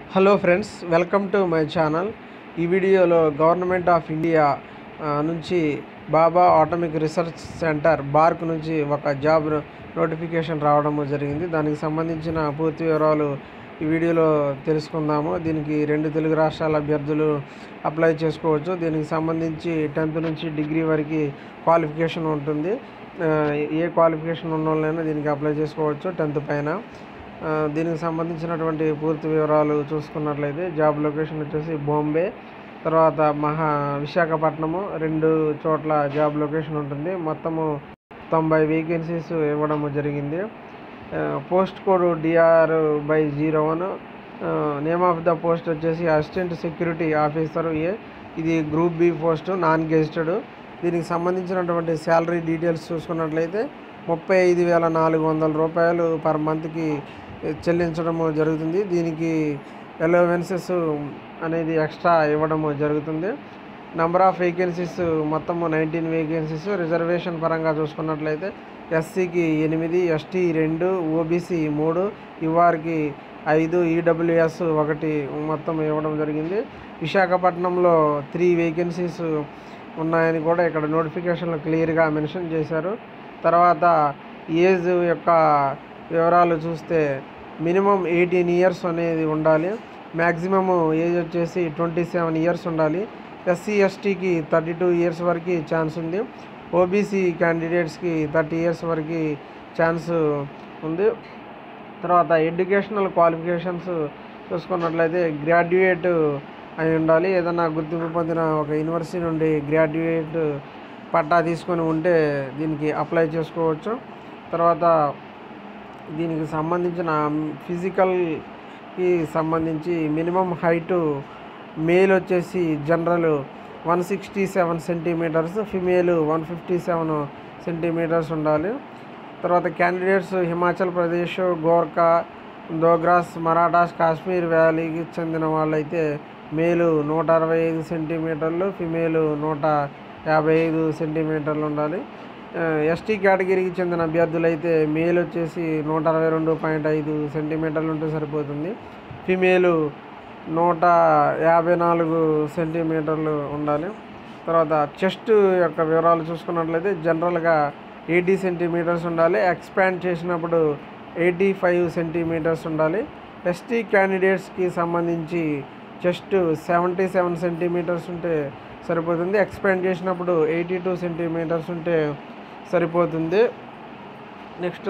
hello friends welcome to my channel ఈ వీడియోలో government of India ఆ, నుంచి Bhabha atomic research centre BARC నుంచి ఒక జాబ్ నోటిఫికేషన్ రావడం జరిగింది దానికి సంబంధించిన పూర్తి వివరాలు ఈ వీడియోలో తెలుసుకుందాము దీనికి రెండు తెలుగు రాష్ట్రాల అభ్యర్థులు అప్లై చేసుకోవచ్చు దీనికి సంబంధించి టెన్త్ నుంచి డిగ్రీ వరకు క్వాలిఫికేషన్ ఉంటుంది ఆ, ఏ క్వాలిఫికేషన్ ఉన్న వాళ్ళైనా దీనికి అప్లై చేసుకోవచ్చు టెన్త్ పైన ఆ, దీనికి సంబంధించినటువంటి పూర్తి వివరాలు చూసుకున్నట్లయితే జాబ్ లొకేషన్ వచ్చేసి బాంబే తర్వాత మహా విశాఖపట్నము రెండు చోట్ల జాబ్ లొకేషన్ ఉంటుంది మొత్తము తొంభై వేకెన్సీస్ ఇవ్వడం జరిగింది post code DR by zero one name of the post వచ్చేసి అసిస్టెంట్ సెక్యూరిటీ ఆఫీసర్ ఏ ఇది group B post non gazetted దీనికి సంబంధించినటువంటి శాలరీ డీటెయిల్స్ చూసుకున్నట్లయితే ముప్పై ఐదు వేల నాలుగు వందల రూపాయలు పర్ మంత్కి చెల్లించడం జరుగుతుంది దీనికి ఎలవెన్సెస్ అనేది ఎక్స్ట్రా ఇవ్వడం జరుగుతుంది నెంబర్ ఆఫ్ వేకెన్సీస్ మొత్తం నైన్టీన్ వేకెన్సీస్ రిజర్వేషన్ పరంగా చూసుకున్నట్లయితే ఎస్సీకి ఎనిమిది ఎస్టీ రెండు ఓబీసీ మూడు యుఆర్కి ఐదు ఈడబ్ల్యూఎస్ ఒకటి మొత్తం ఇవ్వడం జరిగింది విశాఖపట్నంలో త్రీ వేకెన్సీస్ ఉన్నాయని కూడా ఇక్కడ నోటిఫికేషన్లో క్లియర్గా మెన్షన్ చేశారు తర్వాత ఏజ్ యొక్క వివరాలు చూస్తే మినిమం ఎయిటీన్ ఇయర్స్ అనేది ఉండాలి మ్యాక్సిమమ్ ఏజ్ వచ్చేసి ట్వంటీ సెవెన్ ఇయర్స్ ఉండాలి ఎస్సీ ఎస్టీకి థర్టీ టూ ఇయర్స్ వరకు ఛాన్స్ ఉంది ఓబీసీ క్యాండిడేట్స్కి థర్టీ ఇయర్స్ వరకు ఛాన్స్ ఉంది తర్వాత ఎడ్యుకేషనల్ క్వాలిఫికేషన్స్ చూసుకున్నట్లయితే గ్రాడ్యుయేట్ అయి ఉండాలి ఏదైనా గుర్తింపు పొందిన ఒక యూనివర్సిటీ నుండి గ్రాడ్యుయేట్ పట్టా తీసుకొని ఉంటే దీనికి అప్లై చేసుకోవచ్చు తర్వాత దీనికి సంబంధించిన ఫిజికల్కి సంబంధించి మినిమం హైటు మేల్ వచ్చేసి general one sixty seven centimetres female one fifty seven centimetres ఉండాలి తర్వాత క్యాండిడేట్స్ హిమాచల్ ప్రదేశ్ గోర్ఖా దోగ్రాస్ మరాఠాస్ కాశ్మీర్ వ్యాలీకి చెందిన వాళ్ళైతే మేలు నూట అరవై ఐదు సెంటీమీటర్లు ఫిమేల్ నూట యాభై ఐదు సెంటీమీటర్లు ఉండాలి ఎస్టీ కేటగిరీకి చెందిన అభ్యర్థులైతే మేల్ వచ్చేసి నూట అరవై రెండు పాయింట్ ఐదు సెంటీమీటర్లు ఉంటే సరిపోతుంది ఫిమేలు నూట యాభై నాలుగు సెంటీమీటర్లు ఉండాలి తర్వాత చెస్ట్ యొక్క వివరాలు చూసుకున్నట్లయితే జనరల్గా ఎయిటీ సెంటీమీటర్స్ ఉండాలి ఎక్స్పాండ్ చేసినప్పుడు ఎయిటీ ఫైవ్ సెంటీమీటర్స్ ఉండాలి ఎస్టీ క్యాండిడేట్స్కి సంబంధించి చెస్ట్ సెవెంటీ సెవెన్ సెంటీమీటర్స్ ఉంటే సరిపోతుంది ఎక్స్పాండ్ చేసినప్పుడు ఎయిటీ టూ సెంటీమీటర్స్ ఉంటే సరిపోతుంది నెక్స్ట్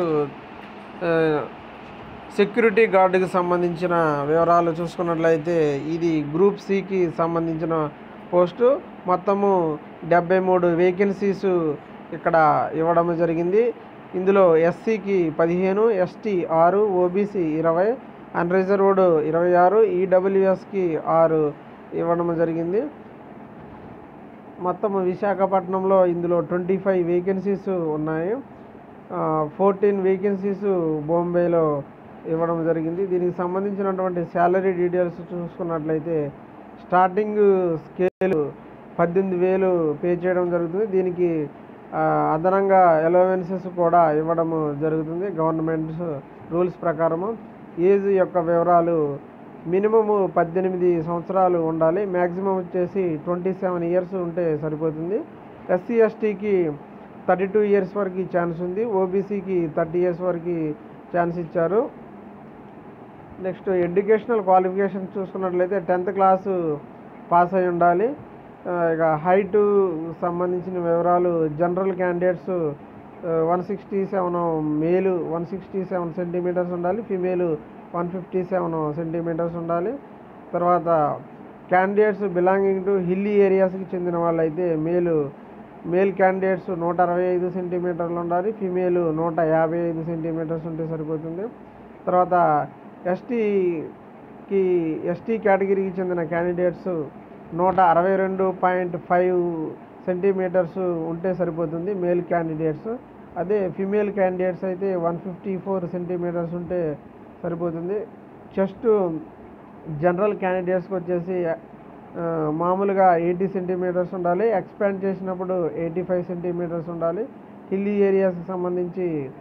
సెక్యూరిటీ గార్డుకి సంబంధించిన వివరాలు చూసుకున్నట్లయితే ఇది గ్రూప్ సికి సంబంధించిన పోస్టు మొత్తము డెబ్బై మూడు వేకెన్సీస్ ఇక్కడ ఇవ్వడం జరిగింది ఇందులో ఎస్సీకి పదిహేను ఎస్టీ ఆరు ఓబీసీ ఇరవై అన్రిజర్వ్డ్ ఇరవై ఆరు ఈడబ్ల్యూఎస్కి ఆరు ఇవ్వడం జరిగింది మొత్తం విశాఖపట్నంలో ఇందులో ట్వంటీ ఫైవ్ వేకెన్సీస్ ఉన్నాయి ఫోర్టీన్ వేకెన్సీస్ బాంబేలో ఇవ్వడం జరిగింది దీనికి సంబంధించినటువంటి శాలరీ డీటెయిల్స్ చూసుకున్నట్లయితే స్టార్టింగ్ స్కేల్ పద్దెనిమిది వేలు పే చేయడం జరుగుతుంది దీనికి ఆ, అదనంగా అలవెన్సెస్ కూడా ఇవ్వడం జరుగుతుంది గవర్నమెంట్ రూల్స్ ప్రకారము ఏజ్ యొక్క వివరాలు మినిమము పద్దెనిమిది సంవత్సరాలు ఉండాలి మ్యాక్సిమం వచ్చేసి ట్వంటీ సెవెన్ ఇయర్స్ ఉంటే సరిపోతుంది ఎస్సీ ఎస్టీకి థర్టీ టూ ఇయర్స్ వరకు ఛాన్స్ ఉంది ఓబీసీకి థర్టీ ఇయర్స్ వరకు ఛాన్స్ ఇచ్చారు నెక్స్ట్ ఎడ్యుకేషనల్ క్వాలిఫికేషన్ చూసుకున్నట్లయితే టెన్త్ క్లాసు పాస్ అయి ఉండాలి ఆ, ఇక హైట్ సంబంధించిన వివరాలు general candidates one sixty seven male one sixty seven centimetres ఉండాలి female one fifty seven centimetres ఉండాలి తర్వాత క్యాండిడేట్స్ బిలాంగింగ్ టు హిల్లీ ఏరియాస్కి చెందిన వాళ్ళైతే మేలు మేల్ క్యాండిడేట్స్ నూట అరవై ఐదు సెంటీమీటర్లు ఉండాలి ఫిమేల్ నూట యాభై ఐదు సెంటీమీటర్స్ ఉంటే సరిపోతుంది తర్వాత ఎస్టీకి ఎస్టీ కేటగిరీకి చెందిన క్యాండిడేట్స్ నూట అరవై రెండు పాయింట్ ఫైవ్ సెంటీమీటర్స్ ఉంటే సరిపోతుంది మేల్ క్యాండిడేట్స్ అదే ఫిమేల్ క్యాండిడేట్స్ అయితే వన్ ఫిఫ్టీ ఫోర్ సెంటీమీటర్స్ ఉంటే సరిపోతుంది చెస్ట్ జనరల్ క్యాండిడేట్స్కి వచ్చేసి ఆ, మామూలుగా ఎయిటీ సెంటీమీటర్స్ ఉండాలి ఎక్స్పాండ్ చేసినప్పుడు ఎయిటీ ఫైవ్ సెంటీమీటర్స్ ఉండాలి హిల్లీ ఏరియాస్కి సంబంధించి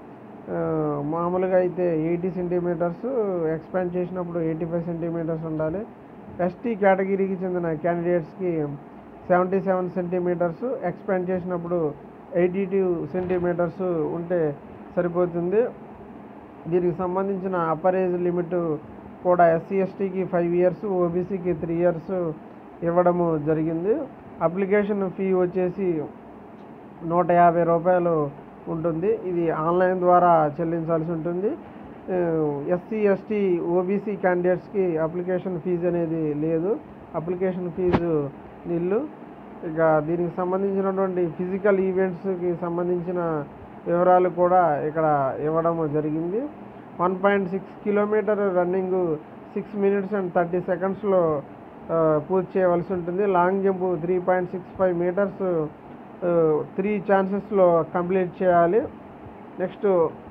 ఆ, మామూలుగా అయితే ఎయిటీ సెంటీమీటర్స్ ఎక్స్పాండ్ చేసినప్పుడు ఎయిటీ ఫైవ్ సెంటీమీటర్స్ ఉండాలి ఎస్టీ కేటగిరీకి చెందిన క్యాండిడేట్స్కి సెవెంటీ సెవెన్ సెంటీమీటర్స్ ఎక్స్పాండ్ చేసినప్పుడు ఎయిటీ టూ సెంటీమీటర్స్ ఉంటే సరిపోతుంది దీనికి సంబంధించిన అప్పర్ ఏజ్ లిమిట్ కూడా ఎస్సీ ఎస్టీకి ఫైవ్ ఇయర్స్ ఓబీసీకి త్రీ ఇయర్స్ ఇవ్వడము జరిగింది అప్లికేషన్ ఫీ వచ్చేసి నూట యాభై రూపాయలు ఉంటుంది ఇది ఆన్లైన్ ద్వారా చెల్లించాల్సి ఉంటుంది ఎస్సీ ఎస్టీ ఓబీసీ క్యాండిడేట్స్కి అప్లికేషన్ ఫీజు అనేది లేదు అప్లికేషన్ ఫీజు నిల్లు ఇక దీనికి సంబంధించినటువంటి ఫిజికల్ ఈవెంట్స్కి సంబంధించిన వివరాలు కూడా ఇక్కడ ఇవ్వడం జరిగింది one point six kilometre running six minutes and thirty సెకండ్స్లో పూర్తి చేయవలసి ఉంటుంది long jump three point six five metres three ఛాన్సెస్లో కంప్లీట్ చేయాలి నెక్స్ట్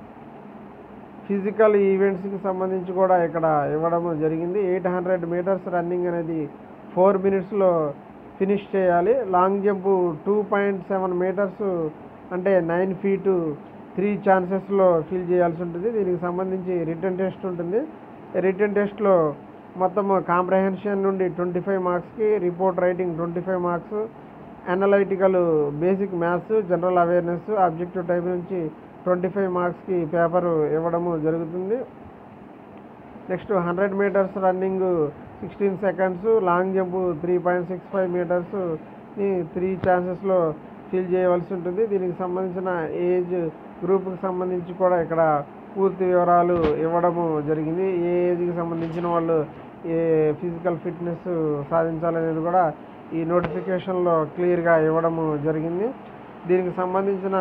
ఫిజికల్ ఈవెంట్స్కి సంబంధించి కూడా ఇక్కడ ఇవ్వడం జరిగింది ఎయిట్ హండ్రెడ్ మీటర్స్ రన్నింగ్ అనేది ఫోర్ మినిట్స్లో ఫినిష్ చేయాలి long jump two point seven metres అంటే నైన్ ఫీటు త్రీ ఛాన్సెస్లో ఫిల్ చేయాల్సి ఉంటుంది దీనికి సంబంధించి రిటర్న్ టెస్ట్ ఉంటుంది రిటర్న్ టెస్ట్లో మొత్తం కాంప్రహెన్షన్ నుండి ట్వంటీ ఫైవ్ మార్క్స్కి report writing twenty five marks analytical basic maths general awareness objective type నుంచి ట్వంటీ ఫైవ్ మార్క్స్కి పేపర్ ఇవ్వడము జరుగుతుంది next hundred metres running sixteen seconds long jump three point six five మీటర్స్ని three ఛాన్సెస్లో fill చేయవలసి ఉంటుంది దీనికి సంబంధించిన ఏజ్ గ్రూప్కి సంబంధించి కూడా ఇక్కడ పూర్తి వివరాలు ఇవ్వడము జరిగింది ఏ ఏజ్కి సంబంధించిన వాళ్ళు ఏ ఫిజికల్ ఫిట్నెస్ సాధించాలనేది కూడా ఈ నోటిఫికేషన్లో క్లియర్గా ఇవ్వడము జరిగింది దీనికి సంబంధించిన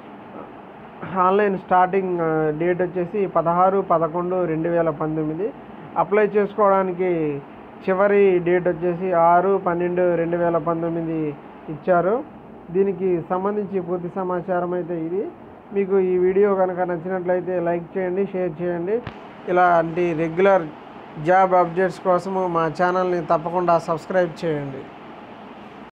ఆన్లైన్ స్టార్టింగ్ ఆ, డేట్ వచ్చేసి పదహారు పదకొండు రెండు వేల పంతొమ్మిది అప్లై చేసుకోవడానికి చివరి డేట్ వచ్చేసి ఆరు పన్నెండు రెండు వేల పంతొమ్మిది ఇచ్చారు దీనికి సంబంధించి పూర్తి సమాచారం అయితే ఇది మీకు ఈ వీడియో కనుక నచ్చినట్లయితే లైక్ చేయండి షేర్ చేయండి ఇలాంటి రెగ్యులర్ జాబ్ అప్డేట్స్ కోసము మా ఛానల్ని తప్పకుండా సబ్స్క్రైబ్ చేయండి